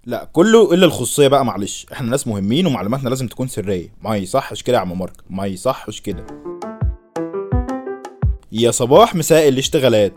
لا كله الا الخصوصيه بقى معلش احنا ناس مهمين ومعلوماتنا لازم تكون سريه ما يصحش كده يا عم مارك ما يصحش كده يا صباح مساء الاشتغالات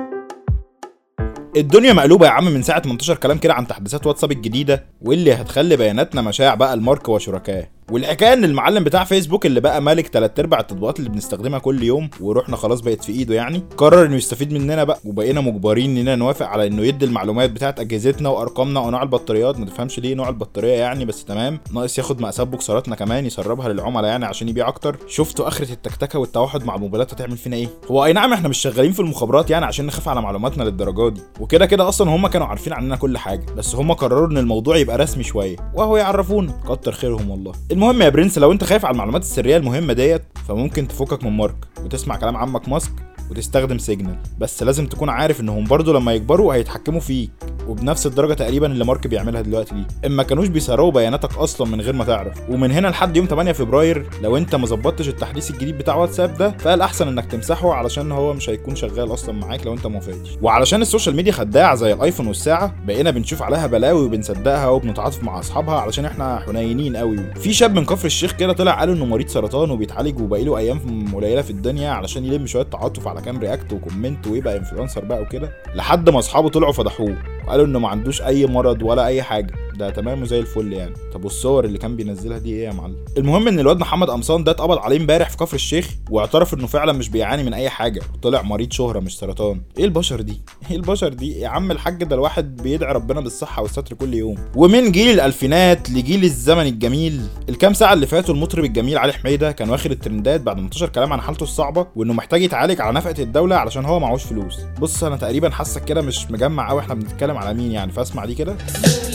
الدنيا مقلوبه يا عم من ساعه ما انتشر كلام كده عن تحديثات واتساب الجديده واللي هتخلي بياناتنا مشاع بقى المارك وشركائه والحكايه ان المعلم بتاع فيسبوك اللي بقى مالك تلات ارباع التطبيقات اللي بنستخدمها كل يوم وروحنا خلاص بقت في ايده يعني قرر انه يستفيد مننا بقى وبقينا مجبرين اننا نوافق على انه يدي المعلومات بتاعت اجهزتنا وارقامنا ونوع البطاريات ما تفهمش ليه نوع البطاريه يعني بس تمام ناقص ياخد مقاسات بوكسراتنا كمان يسربها للعملاء يعني عشان يبيع اكتر شفتوا اخره التكتكه والتوحد مع الموبايلات هتعمل فينا ايه هو اي نعم احنا مش شغالين في المخابرات يعني عشان نخاف على معلوماتنا للدرجه دي وكده كده اصلا هم كانوا عارفين عننا كل حاجه بس هم قرروا ان الموضوع يبقى رسمي شويه وهو يعرفونا كتر خيرهم والله المهم يا برنس لو انت خايف على المعلومات السريه المهمه ديت فممكن تفكك من مارك وتسمع كلام عمك ماسك وتستخدم سيجنال بس لازم تكون عارف انهم برضو لما يكبروا هيتحكموا فيك وبنفس الدرجه تقريبا اللي مارك بيعملها دلوقتي دي اما كانوش بيسرقوا بياناتك اصلا من غير ما تعرف ومن هنا لحد يوم 8 فبراير لو انت ما ظبطتش التحديث الجديد بتاع واتساب ده فالاحسن انك تمسحه علشان هو مش هيكون شغال اصلا معاك لو انت ما وافقتش وعلشان السوشيال ميديا خداعه زي الايفون والساعه بقينا بنشوف عليها بلاوي وبنصدقها وبنتعاطف مع اصحابها علشان احنا حنينين قوي في شاب من كفر الشيخ كده طلع قال انه مريض سرطان وبيتعالج وبقاله ايام قليله في الدنيا علشان يلم شويه تعاطف على كام رياكت وكومنت ويبقى انفلونسر بقى وكده لحد ما اصحابه طلعوا فضحوه وقالوا انه ما عندوش اي مرض ولا اي حاجه ده تمام وزي الفل يعني طب والصور اللي كان بينزلها دي ايه يا معلم المهم ان الواد محمد قمصان ده اتقبض عليه امبارح في كفر الشيخ واعترف انه فعلا مش بيعاني من اي حاجه وطلع مريض شهره مش سرطان ايه البشر دي ايه البشر دي يا عم الحاج ده الواحد بيدعي ربنا بالصحه والستر كل يوم ومن جيل الالفينات لجيل الزمن الجميل الكام ساعه اللي فاتوا المطرب الجميل علي حميده كان واخد الترندات بعد ما انتشر كلام عن حالته الصعبه وانه محتاج يتعالج على نفقه الدوله علشان هو معهوش فلوس بص انا تقريبا حاسك كده مش مجمع قوي احنا بنتكلم على مين يعني فاسمع دي كده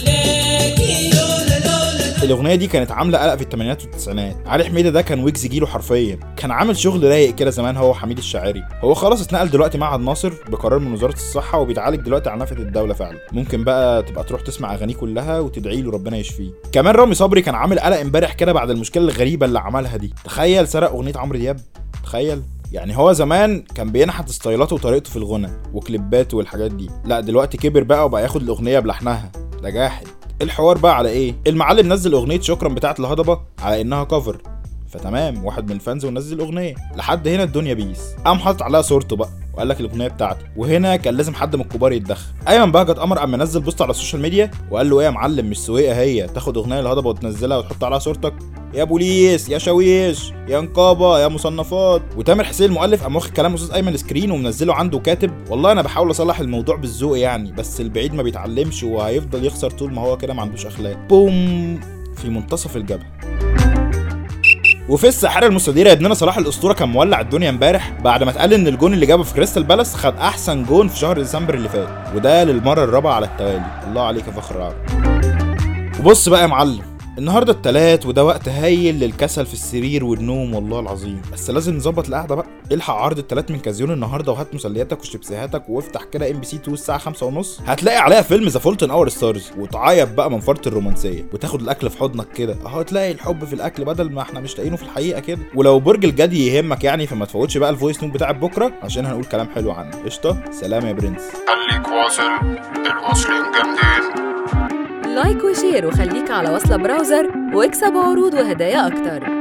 الاغنيه دي كانت عامله قلق في الثمانينات والتسعينات علي حميده ده كان ويجز جيله حرفيا كان عامل شغل رايق كده زمان هو وحميد الشاعري هو خلاص اتنقل دلوقتي معهد ناصر بقرار من وزاره الصحه وبيتعالج دلوقتي على نفقه الدوله فعلا ممكن بقى تبقى تروح تسمع اغانيه كلها وتدعي له ربنا يشفيه كمان رامي صبري كان عامل قلق امبارح كده بعد المشكله الغريبه اللي عملها دي تخيل سرق اغنيه عمرو دياب تخيل يعني هو زمان كان بينحت ستايلاته وطريقته في الغنى وكليباته والحاجات دي لا دلوقتي كبر بقى وبقى ياخد الاغنيه بلحنها ده جاحد الحوار بقى على ايه المعلم نزل اغنيه شكرا بتاعت الهضبه على انها كفر فتمام واحد من الفانز ونزل اغنيه لحد هنا الدنيا بيس قام حاطط عليها صورته بقى وقال لك الاغنيه بتاعتي وهنا كان لازم حد من الكبار يتدخل ايمن بهجت قمر قام منزل بوست على السوشيال ميديا وقال له ايه يا معلم مش سويقه هي تاخد اغنيه الهضبه وتنزلها وتحط عليها صورتك يا بوليس يا شاويش يا نقابه يا مصنفات وتامر حسين المؤلف قام واخد كلام استاذ ايمن سكرين ومنزله عنده كاتب والله انا بحاول اصلح الموضوع بالذوق يعني بس البعيد ما بيتعلمش وهيفضل يخسر طول ما هو كده ما عندوش اخلاق بوم في منتصف الجبهه وفي الساحره المستديره ابننا صلاح الاسطوره كان مولع الدنيا امبارح بعد ما اتقال ان الجون اللي جابه في كريستال بالاس خد احسن جون في شهر ديسمبر اللي فات وده للمره الرابعه على التوالي الله عليك يا فخر العرب وبص بقى يا معلم النهارده التلات وده وقت هايل للكسل في السرير والنوم والله العظيم بس لازم نظبط القعده بقى الحق عرض التلات من كازيون النهارده وهات مسلياتك وشيبسيهاتك وافتح كده ام بي سي 2 الساعه 5 ونص هتلاقي عليها فيلم ذا فولتن اور ستارز وتعيط بقى من فرط الرومانسيه وتاخد الاكل في حضنك كده اهو تلاقي الحب في الاكل بدل ما احنا مش لاقيينه في الحقيقه كده ولو برج الجدي يهمك يعني فما تفوتش بقى الفويس نوت بتاع بكره عشان هنقول كلام حلو عنه قشطه سلام يا برنس خليك واصل الواصلين جامدين لايك وشير وخليك على وصلة براوزر واكسب عروض وهدايا أكتر